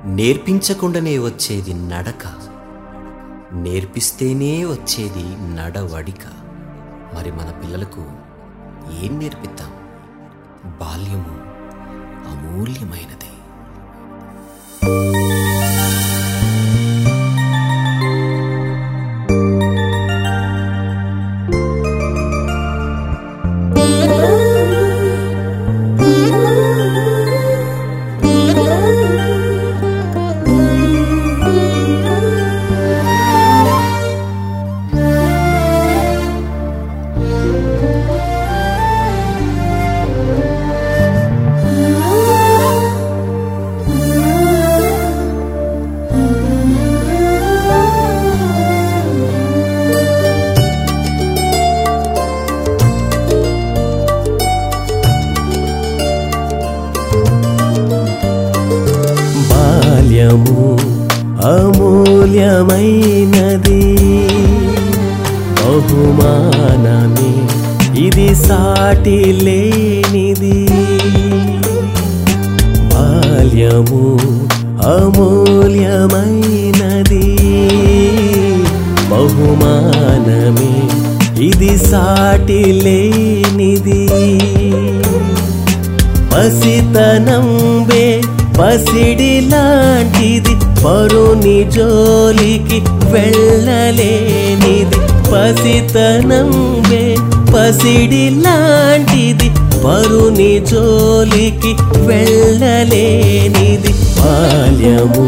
నేర్పించకుండానే వచ్చేది నడక నేర్పిస్తేనే వచ్చేది నడవడిక మరి మన పిల్లలకు ఏం నేర్పిద్దాం బాల్యము అమూల్యమైనది బాల్యము అమూల్యమైనది బహుమానమే ఇది సాటి లేనిది బాల్యము అమూల్యమైనది బహుమానమే ఇది సాటి లేనిది పసితనంబే పసిడి లాంటిది పరుని జోలికి వెళ్ళలేనిది పసితనంబే పసిడి లాంటిది పరుని జోలికి వెళ్ళలేనిది బాల్యము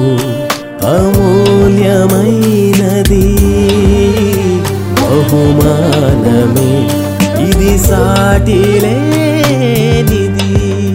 అమూల్యమైనది బహుమానమే ఇది సాటి లేనిది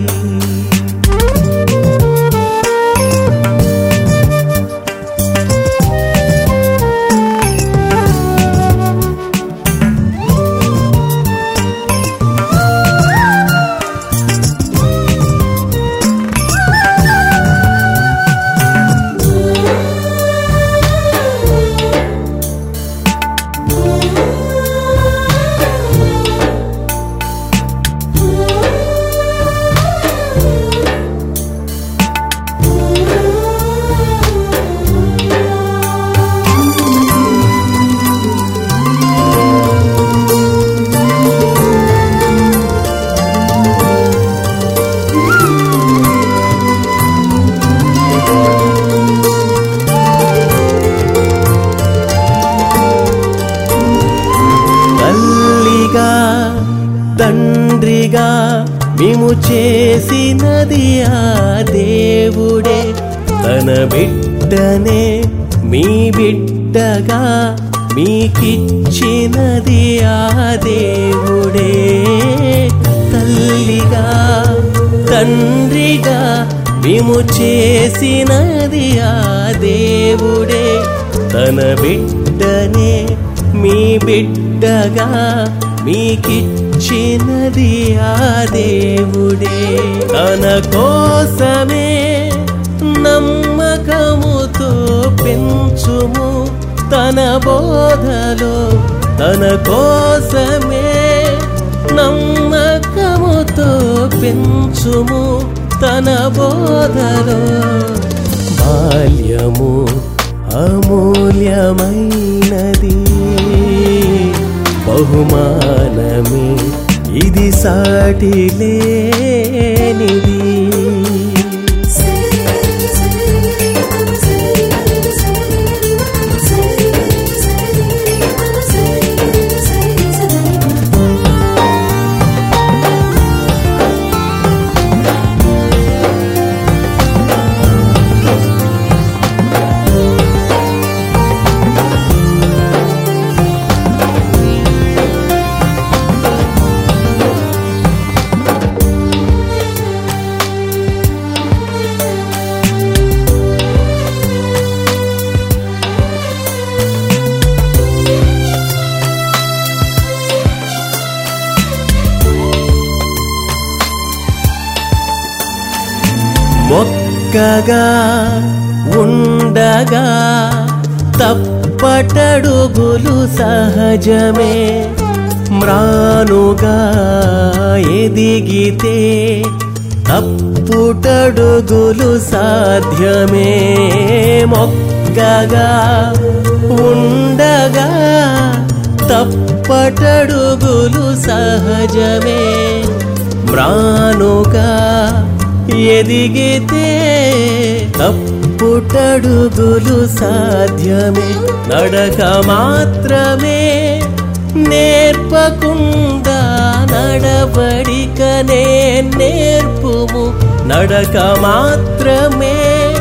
తల్లిగా తండ్రిగా మేము చేసినది ఆ దేవుడే తన బిడ్డనే మీ బిడ్డగా మీకిచ్చినది ఆ దేవుడే తల్లిగా తండ్రిగా మేము చేసినది ఆ దేవుడే తన బిడ్డనే మీ బిడ్డగా మీకిచ్చినది ఆ దేవుడే తన కోసమే నమ్మకముతో పెంచుము తన బోధలో తన కోసమే నమ్మకముతో పెంచుము తన బోధలో బాల్యము అమూల్యమైనది బహుమానమే ఇది సాటి లేనిది మొక్కగా ఉండగా తప్పటడుగులు సహజమే మ్రానుగా ఎదిగితే తప్పు తప్పుటడుగులు సాధ్యమే మొక్కగా ఉండగా తప్పటడుగులు సహజమే మ్రానుగా ఎదిగితే తప్పుటడుగులు సాధ్యమే నడక మాత్రమే నేర్పకుండా నడవడికనే నేర్పుము నడక మాత్రమే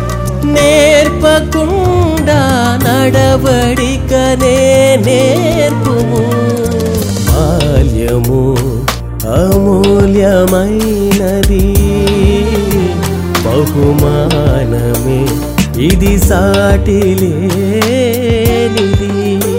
నేర్పకుండా నడవడికనే నేర్పుము బాల్యము అమూల్యమైనది బహుమానమే ఇది సాటిలేనిది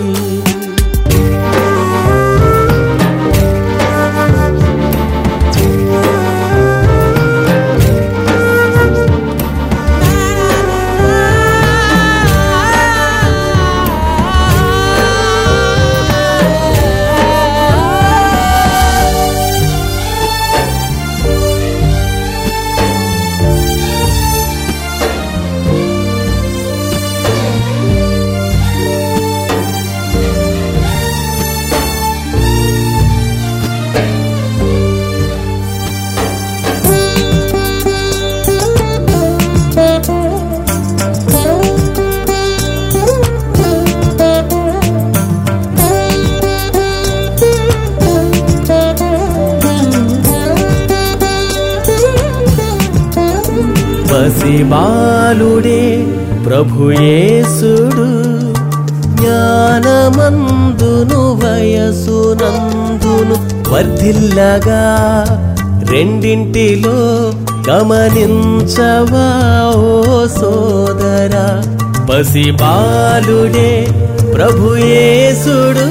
పసిబాలుడే ప్రభుయేసుడు జ్ఞానమందును వయసునందును వర్ధిల్లగా రెండింటిలో గమనించవా ఓ సోదరా పసిబాలుడే ప్రభుయేసుడు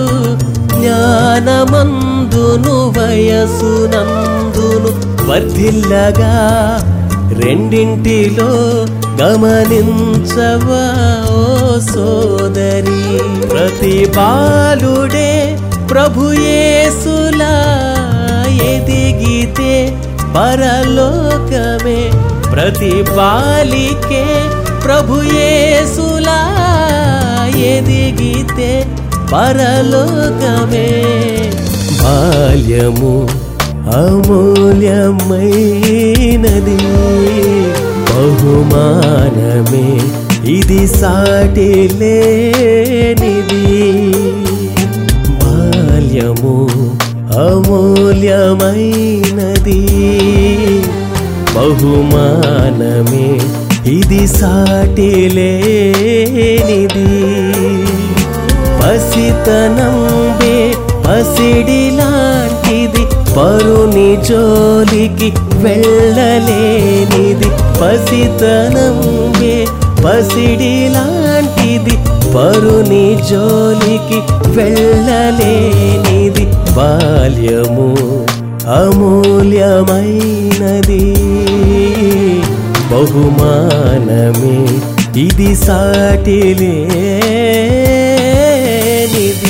జ్ఞానమందును వయసునందును వర్ధిల్లగా రెండింటిలో గమనించవా ఓ సోదరి ప్రతి బాలుడే ప్రభుయేసులా ఎదిగితే పరలోకమే ప్రతి బాలికే ప్రభుయేసులా ఎదిగితే పరలోకమే బాల్యము అమూల్యమైనది బహుమానమే ఇది సాటి లేనిది బాల్యము అమూల్యమైనది బహుమానమే ఇది సాటి లేనిది పసితనంబే పసిడి లాంటిది పరుని జోలికి వెళ్ళలేనిది పసితనంబే పసిడి లాంటిది పరుని జోలికి వెళ్ళలేనిది బాల్యము అమూల్యమైనది బహుమానమే ఇది సాటి లేనిది